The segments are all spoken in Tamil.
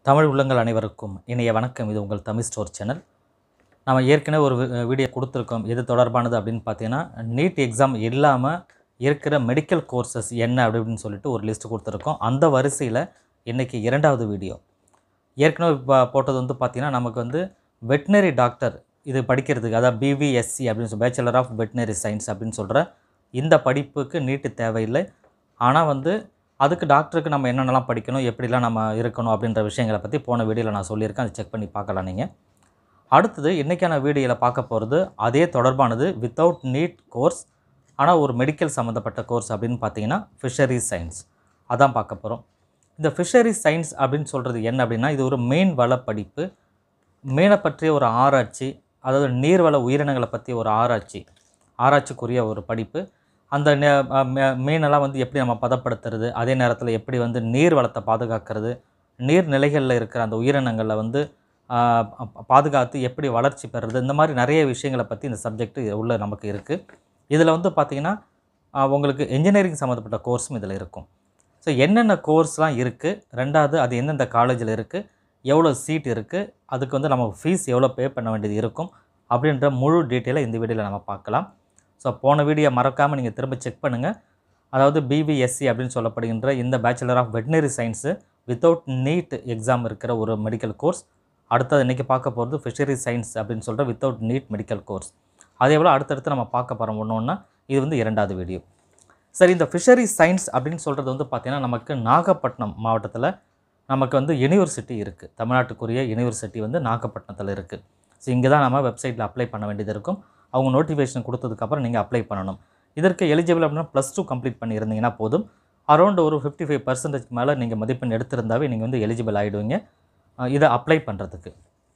தமிழ் உள்ளங்கள் அனைவருக்கும் இனிய வணக்கம் இது உங்கள் தமிழ் ஸ்டோர் சேனல் நம்ம ஏற்கனவே ஒரு வி- வீடியோ கொடுத்துருக்கோம் எது தொடர்பானது அப்படின்னு பார்த்தீங்கன்னா நீட் எக்ஸாம் இல்லாமல் இருக்கிற மெடிக்கல் கோர்சஸ் என்ன அப்படின்னு சொல்லிட்டு ஒரு லிஸ்ட் கொடுத்துருக்கோம் அந்த வரிசையில் இன்றைக்கி இரண்டாவது வீடியோ ஏற்கனவே இப்போ போட்டது வந்து பார்த்திங்கன்னா நமக்கு வந்து வெட்டினரி டாக்டர் இது படிக்கிறதுக்கு அதாவது பிவிஎஸ்சி அப்படின்னு சொல்லி பேச்சுலர் ஆஃப் வெட்டினரி சயின்ஸ் அப்படின்னு சொல்கிற இந்த படிப்புக்கு நீட்டு தேவையில்லை ஆனால் வந்து அதுக்கு டாக்டருக்கு நம்ம என்னென்னலாம் படிக்கணும் எப்படிலாம் நம்ம இருக்கணும் அப்படின்ற விஷயங்களை பற்றி போன வீடியோவில் நான் சொல்லியிருக்கேன் அதை செக் பண்ணி பார்க்கலாம் நீங்கள் அடுத்தது இன்றைக்கான வீடியோவில் பார்க்க போகிறது அதே தொடர்பானது வித்தவுட் நீட் கோர்ஸ் ஆனால் ஒரு மெடிக்கல் சம்மந்தப்பட்ட கோர்ஸ் அப்படின்னு பார்த்தீங்கன்னா ஃபிஷரிஸ் சயின்ஸ் அதான் பார்க்க போகிறோம் இந்த ஃபிஷரிஸ் சயின்ஸ் அப்படின்னு சொல்கிறது என்ன அப்படின்னா இது ஒரு மீன் வள படிப்பு மீனை பற்றிய ஒரு ஆராய்ச்சி அதாவது நீர்வள உயிரினங்களை பற்றிய ஒரு ஆராய்ச்சி ஆராய்ச்சிக்குரிய ஒரு படிப்பு அந்த நெ- அ, மெ- மீனெல்லாம் வந்து எப்படி நம்ம பதப்படுத்துறது அதே நேரத்தில் எப்படி வந்து நீர் வளத்தை பாதுகாக்கிறது நீர்நிலைகளில் இருக்கிற அந்த உயிரினங்களில் வந்து ஆ, ப- பாதுகாத்து எப்படி வளர்ச்சி பெறுறது இந்த மாதிரி நிறைய விஷயங்களை பற்றி இந்த சப்ஜெக்ட் உள்ள நமக்கு இருக்குது இதில் வந்து பார்த்திங்கன்னா ஆ, உங்களுக்கு இன்ஜினியரிங் சம்மந்தப்பட்ட கோர்ஸும் இதில் இருக்கும் ஸோ என்னென்ன கோர்ஸ்லாம் இருக்குது ரெண்டாவது அது எந்தெந்த காலேஜில் இருக்குது எவ்வளோ சீட் இருக்குது அதுக்கு வந்து நம்ம ஃபீஸ் எவ்வளோ பே பண்ண வேண்டியது இருக்கும் அப்படின்ற முழு டீட்டெயிலை இந்த வீடியோவில் நம்ம பார்க்கலாம் ஸோ போன வீடியோ மறக்காமல் நீங்கள் திரும்ப செக் பண்ணுங்கள் அதாவது பிபிஎஸ்சி அப்படின்னு சொல்லப்படுகின்ற இந்த bachelor of veterinary science without NEET exam இருக்கிற ஒரு மெடிக்கல் கோர்ஸ் அடுத்தது இன்றைக்கி பார்க்க போகிறது ஃபிஷரி சயின்ஸ் அப்படின்னு சொல்கிற வித்தவுட் நீட் மெடிக்கல் கோர்ஸ் அதே போல் அடுத்தடுத்து நம்ம பார்க்க போகிறோம் ஒன்று ஒன்றா இது வந்து இரண்டாவது வீடியோ சரி இந்த ஃபிஷரி சயின்ஸ் அப்படின்னு சொல்கிறது வந்து பார்த்திங்கன்னா நமக்கு நாகப்பட்டினம் மாவட்டத்தில் நமக்கு வந்து யூனிவர்சிட்டி இருக்குது தமிழ்நாட்டுக்குரிய யூனிவர்சிட்டி வந்து நாகப்பட்டினத்தில் இருக்குது ஸோ இங்கே தான் நம்ம வெப்சைட்டில் அப்ளை பண்ண வேண்டியது இருக்கும் அவங்க நோட்டிஃபிகேஷன் கொடுத்ததுக்கப்புறம் நீங்கள் அப்ளை பண்ணணும் இதற்கு எலிஜிபிள் அப்படின்னா ப்ளஸ் டூ கம்ப்ளீட் பண்ணியிருந்தீங்கன்னா போதும் அரௌண்ட் ஒரு ஃபிஃப்டி ஃபைவ் பர்சன்டேஜ் மேலே நீங்கள் மதிப்பெண் எடுத்திருந்தாவே நீங்கள் வந்து எலிஜிபிள் ஆகிடுவீங்க அஹ் இதை அப்ளை பண்ணுறதுக்கு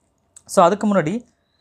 ஸோ அதுக்கு முன்னாடி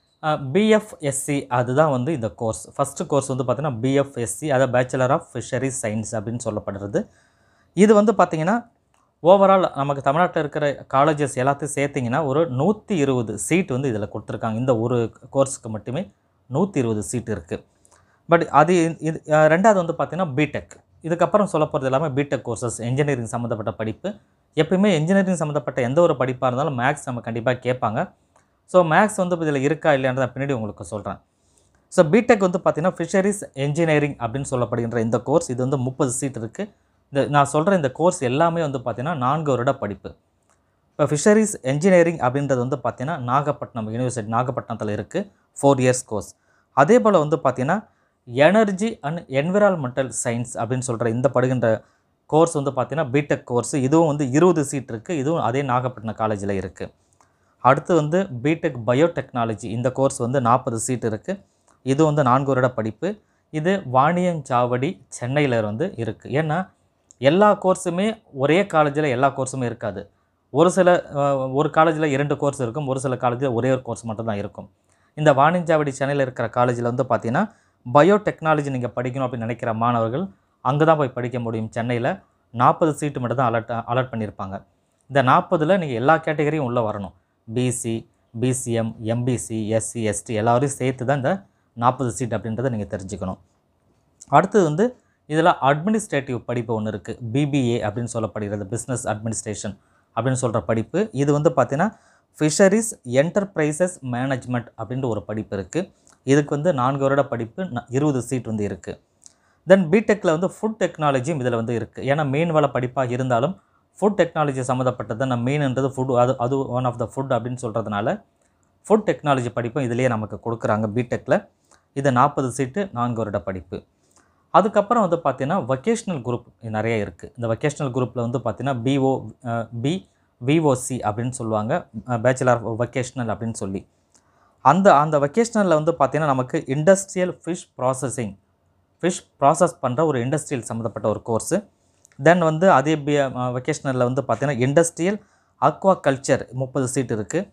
பிஎஃப்எஸ்சி அதுதான் வந்து இந்த கோர்ஸ் ஃபஸ்ட்டு கோர்ஸ் வந்து பார்த்தீங்கன்னா பிஎஃப்எஸ்சி அதாவது பேச்சுலர் ஆஃப் ஃபிஷரிஸ் சயின்ஸ் அப்படின்னு சொல்லப்படுறது இது வந்து பார்த்திங்கன்னா ஓவரால் நமக்கு தமிழ்நாட்டில் இருக்கிற காலேஜஸ் எல்லாத்தையும் சேர்த்திங்கன்னா ஒரு நூற்றி இருபது சீட் வந்து இதில் கொடுத்துருக்காங்க இந்த ஒரு கோர்ஸுக்கு மட்டுமே நூற்றி இருபது சீட் இருக்குது பட் அது இது அஹ் ரெண்டாவது வந்து பார்த்திங்கன்னா பிடெக் இதுக்கப்புறம் சொல்ல போகிறது எல்லாமே பிடெக் கோர்சஸ் இன்ஜினியரிங் சம்மந்தப்பட்ட படிப்பு எப்பயுமே இன்ஜினியரிங் சம்மந்தப்பட்ட எந்த ஒரு படிப்பாக இருந்தாலும் மேக்ஸ் நம்ம கண்டிப்பாக கேட்பாங்க ஸோ மேக்ஸ் வந்து இதில் இருக்கா இல்லையான்றத பின்னாடி உங்களுக்கு சொல்கிறேன் ஸோ பிடெக் வந்து பார்த்திங்கன்னா ஃபிஷரிஸ் இன்ஜினியரிங் அப்படின்னு சொல்லப்படுகின்ற இந்த கோர்ஸ் இது வந்து முப்பது சீட் இருக்குது இந்த நான் சொல்கிற இந்த கோர்ஸ் எல்லாமே வந்து பார்த்திங்கன்னா நான்கு வருட படிப்பு இப்போ ஃபிஷரிஸ் இன்ஜினியரிங் அப்படின்றது வந்து பார்த்திங்கன்னா நாகப்பட்டினம் யூனிவர்சிட்டி நாகப்பட்டினத்தில் இருக்குது ஃபோர் இயர்ஸ் கோர்ஸ் அதே போல் வந்து பார்த்திங்கன்னா எனர்ஜி அண்ட் என்விரான்மெண்டல் சயின்ஸ் அப்படின்னு சொல்கிற இந்த படுகின்ற கோர்ஸ் வந்து பார்த்திங்கன்னா பிடெக் கோர்ஸ் இதுவும் வந்து இருபது சீட் இருக்குது இதுவும் அதே நாகப்பட்டினம் காலேஜில் இருக்குது அடுத்து வந்து பிடெக் பயோடெக்னாலஜி இந்த கோர்ஸ் வந்து நாற்பது சீட் இருக்குது இது வந்து நான்கு வருட படிப்பு இது வாணியஞ்சாவடி சென்னையில் வந்து இருக்குது ஏன்னா எல்லா கோர்ஸுமே ஒரே காலேஜில் எல்லா கோர்ஸுமே இருக்காது ஒரு சில அஹ், ஒரு காலேஜில் இரண்டு கோர்ஸ் இருக்கும் ஒரு சில காலேஜில் ஒரே ஒரு கோர்ஸ் மட்டும்தான் இருக்கும் இந்த வாணிஞ்சாவடி சென்னையில் இருக்கிற காலேஜில் வந்து பார்த்தீங்கன்னா பயோடெக்னாலஜி நீங்கள் படிக்கணும் அப்படின்னு நினைக்கிற மாணவர்கள் அங்கே தான் போய் படிக்க முடியும் சென்னையில் நாற்பது சீட்டு மட்டும் தான் அலர்ட் அலர்ட் பண்ணியிருப்பாங்க இந்த நாற்பதில் நீங்கள் எல்லா கேட்டகரியும் உள்ளே வரணும் BC BCM MBC SC ST எல்லாரையும் சேர்த்து தான் இந்த நாற்பது சீட் அப்படின்றத நீங்கள் தெரிஞ்சுக்கணும் அடுத்தது வந்து இதில் அட்மினிஸ்ட்ரேட்டிவ் படிப்பு ஒன்று இருக்குது பிபிஏ அப்படின்னு சொல்லப்படுகிறது பிஸ்னஸ் அட்மினிஸ்ட்ரேஷன் அப்படின்னு சொல்கிற படிப்பு இது வந்து பார்த்தீங்கன்னா ஃபிஷரிஸ் என்டர்பிரைசஸ் மேனேஜ்மெண்ட் அப்படின்ற ஒரு படிப்பு இருக்குது இதுக்கு வந்து நான்கு வருட படிப்பு ந- இருபது சீட் வந்து இருக்குது தென் பிடெக்கில் வந்து ஃபுட் டெக்னாலஜியும் இதில் வந்து இருக்குது ஏன்னா மீன் வள படிப்பாக இருந்தாலும் ஃபுட் டெக்னாலஜி சம்மந்தப்பட்டது நம்ம மீன்ன்றது ஃபுட் அது அது ஒன் ஆஃப் த ஃபுட் அப்படின்னு சொல்கிறதுனால ஃபுட் டெக்னாலஜி படிப்பும் இதிலேயே நமக்கு கொடுக்குறாங்க பிடெக்கில் இது நாற்பது சீட்டு நான்கு வருட படிப்பு அதுக்கப்புறம் வந்து பார்த்தீங்கன்னா வொக்கேஷ்னல் குரூப் நிறைய இருக்குது இந்த வொக்கேஷ்னல் குரூப்பில் வந்து பார்த்தீங்கன்னா பிஓ பி விஓசி அப்படின்னு சொல்லுவாங்க பேச்சுலர் ஆஃப் வொக்கேஷ்னல் அப்படின்னு சொல்லி அந்த அந்த வொக்கேஷ்னலில் வந்து பார்த்தீங்கன்னா நமக்கு industrial fish processing fish process பண்ணுற ஒரு இண்டஸ்ட்ரியல் சம்மந்தப்பட்ட ஒரு கோர்ஸு தென் வந்து அதே பி வொக்கேஷ்னலில் வந்து பார்த்தீங்கன்னா இண்டஸ்ட்ரியல் அக்வா கல்ச்சர் முப்பது சீட் இருக்குது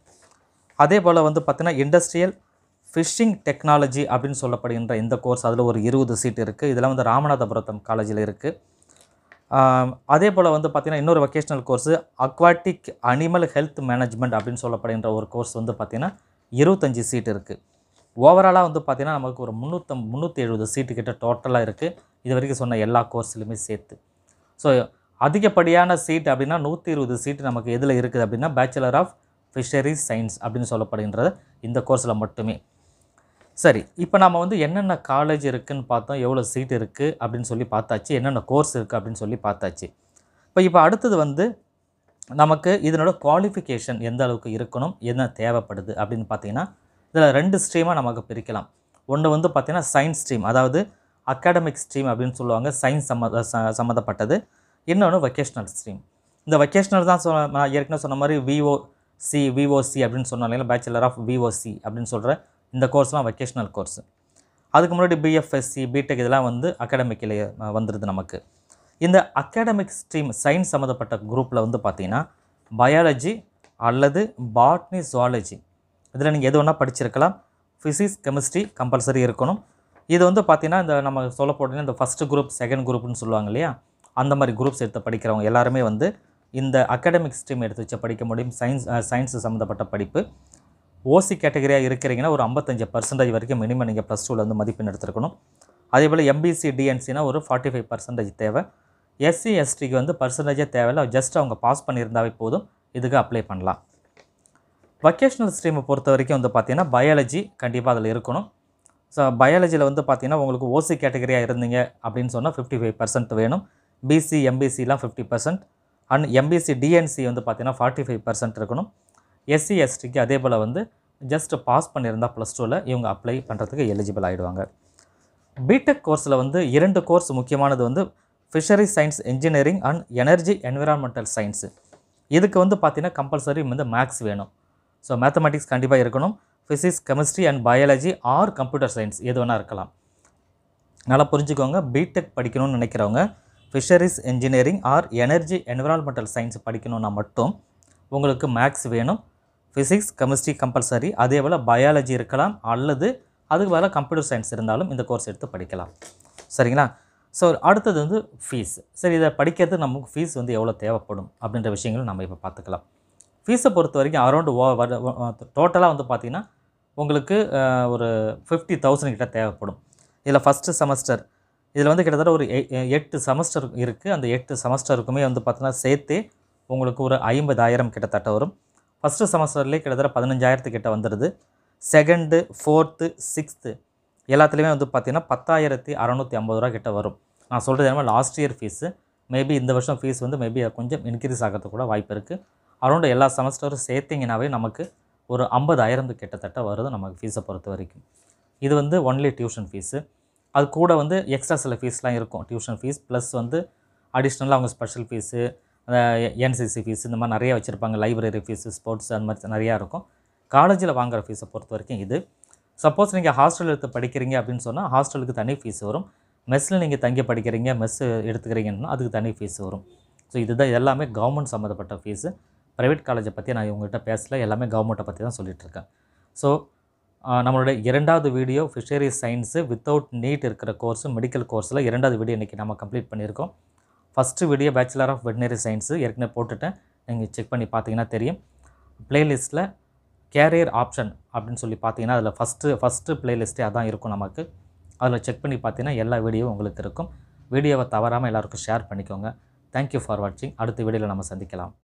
அதே போல் வந்து பார்த்தீங்கன்னா இண்டஸ்ட்ரியல் ஃபிஷ்ஷிங் டெக்னாலஜி அப்படின்னு சொல்லப்படுகின்ற இந்த கோர்ஸ் அதில் ஒரு இருபது சீட் இருக்குது இதெல்லாம் வந்து ராமநாதபுரத்தம் காலேஜில் இருக்குது அதே போல் வந்து பார்த்திங்கன்னா இன்னொரு vocational course aquatic animal health management அப்படின்னு சொல்லப்படுகின்ற ஒரு கோர்ஸ் வந்து பார்த்திங்கன்னா இருபத்தஞ்சி சீட் இருக்குது ஓவராலாக வந்து பார்த்திங்கன்னா நமக்கு ஒரு முந்நூற்றம் முந்நூற்றி எழுபது சீட்டு கிட்ட டோட்டலாக இருக்குது இது வரைக்கும் சொன்ன எல்லா கோர்ஸ்லையுமே சேர்த்து ஸோ அதிகப்படியான சீட் அப்படின்னா நூற்றி இருபது சீட் நமக்கு எதில் இருக்குது அப்படின்னா பேச்சுலர் ஆஃப் ஃபிஷரிஸ் சயின்ஸ் அப்படின்னு சொல்லப்படுகின்றது இந்த கோர்ஸில் மட்டுமே சரி இப்போ நம்ம வந்து என்னென்ன காலேஜ் இருக்குன்னு பார்த்தோம் எவ்வளோ சீட் இருக்குது அப்படின்னு சொல்லி பார்த்தாச்சு என்னென்ன கோர்ஸ் இருக்குது அப்படின்னு சொல்லி பார்த்தாச்சு இப்போ இப்போ அடுத்தது வந்து நமக்கு இதனோட குவாலிஃபிகேஷன் எந்த அளவுக்கு இருக்கணும் என்ன தேவைப்படுது அப்படின்னு பார்த்தீங்கன்னா இதில் ரெண்டு ஸ்ட்ரீமாக நமக்கு பிரிக்கலாம் ஒன்று வந்து பார்த்திங்கன்னா சயின்ஸ் ஸ்ட்ரீம் அதாவது அகாடமிக் ஸ்ட்ரீம் அப்படின்னு சொல்லுவாங்க சயின்ஸ் சம்ம ச- சம்மந்தப்பட்டது இன்னொன்று வொக்கேஷ்னல் ஸ்ட்ரீம் இந்த வொக்கேஷ்னல் தான் சொன்ன நான் ஏற்கனவே சொன்ன மாதிரி விஓசி விஓசி அப்படின்னு சொன்னால இல்லைங்களா பேச்சுலர் ஆஃப் விஓசி அப்படின்னு சொல்கிற இந்த கோர்ஸ்லாம் வொக்கேஷ்னல் கோர்ஸ் அதுக்கு முன்னாடி பிஎஃப்எஸ்சி பிடெக் இதெல்லாம் வந்து அகாடமிக்கில் வந்துடுது நமக்கு இந்த அகாடமிக் ஸ்ட்ரீம் சயின்ஸ் சம்மந்தப்பட்ட குரூப்பில் வந்து பார்த்தீங்கன்னா பயாலஜி அல்லது பாட்னி ஜுவாலஜி இதில் நீங்கள் எது வேணால் படிச்சிருக்கலாம் ஃபிசிக்ஸ் கெமிஸ்ட்ரி கம்பல்சரி இருக்கணும் இது வந்து பார்த்தீங்கன்னா இந்த நம்ம சொல்ல போட்டீங்கன்னா இந்த ஃபஸ்ட்டு குரூப் செகண்ட் குரூப்னு சொல்லுவாங்க இல்லையா அந்த மாதிரி குரூப்ஸ் எடுத்து படிக்கிறவங்க எல்லாருமே வந்து இந்த அகாடமிக் ஸ்ட்ரீம் எடுத்து வச்சு படிக்க முடியும் சயின்ஸ் சயின்ஸ் சம்மந்தப்பட்ட படிப்பு ஓசி கேட்டகரியாக இருக்கிறீங்கன்னா ஒரு ஐம்பத்தஞ்சு பர்சன்டேஜ் வரைக்கும் மினிமம் நீங்கள் ப்ளஸ் டூவில் வந்து மதிப்பெண் எடுத்துருக்கணும் அதே போல் எம்பிசி டிஎன்சினா ஒரு ஃபார்ட்டி ஃபைவ் பர்சன்டேஜ் தேவை எஸ்சி எஸ்டிக்கு வந்து பர்சன்டேஜே தேவையில்லை ஜஸ்ட் அவங்க பாஸ் பண்ணியிருந்தாவே போதும் இதுக்கு அப்ளை பண்ணலாம் வொக்கேஷ்னல் ஸ்ட்ரீமை பொறுத்த வரைக்கும் வந்து பார்த்தீங்கன்னா பயாலஜி கண்டிப்பாக அதில் இருக்கணும் ஸோ பயாலஜியில் வந்து பார்த்தீங்கன்னா உங்களுக்கு ஓசி கேட்டகரியாக இருந்தீங்க அப்படின்னு சொன்னால் ஃபிஃப்டி ஃபைவ் பர்சன்ட் வேணும் பிசி எம்பிசிலாம் fifty percent and MBC DNC வந்து பார்த்தீங்கன்னா ஃபார்ட்டி ஃபைவ் பர்சன்ட் இருக்கணும் எஸ்சி எஸ்டிக்கு அதே போல் வந்து ஜஸ்ட் பாஸ் பண்ணியிருந்தால் ப்ளஸ் டூவில் இவங்க அப்ளை பண்ணுறதுக்கு எலிஜிபிள் ஆகிடுவாங்க பிடெக் கோர்ஸில் வந்து இரண்டு கோர்ஸ் முக்கியமானது வந்து fishery science engineering and energy environmental science இதுக்கு வந்து பார்த்தீங்கன்னா கம்பல்சரி வந்து மேக்ஸ் வேணும் ஸோ மேத்தமெட்டிக்ஸ் கண்டிப்பாக இருக்கணும் physics chemistry and biology or computer science எது வேணால் இருக்கலாம் நல்லா புரிஞ்சுக்கோங்க பிடெக் படிக்கணும்னு நினைக்கிறவங்க fisheries engineering or energy environmental science படிக்கணும்னா மட்டும் உங்களுக்கு மேக்ஸ் வேணும் ஃபிசிக்ஸ் கெமிஸ்ட்ரி கம்பல்சரி அதே போல் பயாலஜி இருக்கலாம் அல்லது அதுக்கு பதிலாக கம்ப்யூட்டர் சயின்ஸ் இருந்தாலும் இந்த கோர்ஸ் எடுத்து படிக்கலாம் சரிங்களா ஸோ அடுத்தது வந்து ஃபீஸ் சரி இதை படிக்கிறது நமக்கு ஃபீஸ் வந்து எவ்வளோ தேவைப்படும் அப்படின்ற விஷயங்களும் நம்ம இப்போ பார்த்துக்கலாம் ஃபீஸை பொறுத்த வரைக்கும் அரௌண்ட் ஓ டோட்டலாக வந்து பார்த்திங்கன்னா உங்களுக்கு அஹ், ஒரு ஃபிஃப்டி தௌசண்ட் கிட்ட தேவைப்படும் இதில் ஃபஸ்ட்டு செமஸ்டர் இதில் வந்து கிட்டத்தட்ட ஒரு எ- எ- எட்டு செமஸ்டர் இருக்குது அந்த எட்டு செமஸ்டருக்குமே வந்து பார்த்தீங்கன்னா சேர்த்து உங்களுக்கு ஒரு ஐம்பதாயிரம் கிட்டத்தட்ட வரும் ஃபஸ்ட்டு செமஸ்டர்லேயே கிட்டத்தட்ட பதினஞ்சாயிரத்து கிட்ட வந்துடுது செகண்டு ஃபோர்த்து சிக்ஸ்த்து எல்லாத்துலேயுமே வந்து பார்த்தீங்கன்னா பத்தாயிரத்தி அறநூற்றி ஐம்பது ரூபா கிட்ட வரும் நான் சொல்கிறது என்ன லாஸ்ட் இயர் ஃபீஸு மேபி இந்த வருஷம் ஃபீஸ் வந்து மேபி கொஞ்சம் இன்க்ரீஸ் ஆகிறதுக்கு கூட வாய்ப்பு இருக்குது அரௌண்ட் எல்லா செமஸ்டரும் சேர்த்திங்கனாவே நமக்கு ஒரு ஐம்பதாயிரம் கிட்டத்தட்ட வருது நமக்கு ஃபீஸை பொறுத்த வரைக்கும் இது வந்து ஒன்லி டியூஷன் ஃபீஸு அது கூட வந்து எக்ஸ்ட்ரா சில ஃபீஸ்லாம் இருக்கும் டியூஷன் ஃபீஸ் ப்ளஸ் வந்து அடிஷ்னலாக அவங்க ஸ்பெஷல் ஃபீஸு என்சிசி ஃபீஸ் இந்த மாதிரி நிறைய வச்சுருப்பாங்க லைப்ரரி ஃபீஸு ஸ்போர்ட்ஸ் அந்த மாதிரி நிறையா இருக்கும் காலேஜில் வாங்குற ஃபீஸை பொறுத்த வரைக்கும் இது சப்போஸ் நீங்கள் ஹாஸ்டல் எடுத்து படிக்கிறீங்க அப்படின்னு சொன்னால் ஹாஸ்டலுக்கு தனி ஃபீஸ் வரும் மெஸ்ஸில் நீங்கள் தங்கி படிக்கிறீங்க மெஸ்ஸு எடுத்துக்கிறீங்கன்னா அதுக்கு தனி ஃபீஸ் வரும் ஸோ இதுதான் எல்லாமே கவர்மெண்ட் சம்மந்தப்பட்ட ஃபீஸு ப்ரைவேட் காலேஜை பற்றி நான் இவங்ககிட்ட பேசல எல்லாமே கவர்மெண்ட்டை பற்றி தான் சொல்லிட்டு இருக்கேன் ஸோ நம்மளுடைய இரண்டாவது video fishery science without NEET இருக்கிற கோர்ஸு மெடிக்கல் கோர்ஸில் இரண்டாவது வீடியோ இன்றைக்கி நம்ம கம்ப்ளீட் பண்ணியிருக்கோம் first video bachelor of veterinary science ஏற்கனவே போட்டுட்டேன் நீங்கள் செக் பண்ணி பார்த்தீங்கன்னா தெரியும் ப்ளேலிஸ்ட்டில் கேரியர் ஆப்ஷன் அப்படின்னு சொல்லி பார்த்தீங்கன்னா அதில் ஃபஸ்ட்டு ஃபஸ்ட்டு ப்ளேலிஸ்ட்டே அதான் இருக்கும் நமக்கு அதில் செக் பண்ணி பார்த்தீங்கன்னா எல்லா வீடியோவும் உங்களுக்கு இருக்கும் வீடியோவை தவறாமல் எல்லாருக்கும் ஷேர் பண்ணிக்கோங்க தேங்க்யூ ஃபார் வாட்சிங் அடுத்த வீடியோவில் நம்ம சந்திக்கலாம்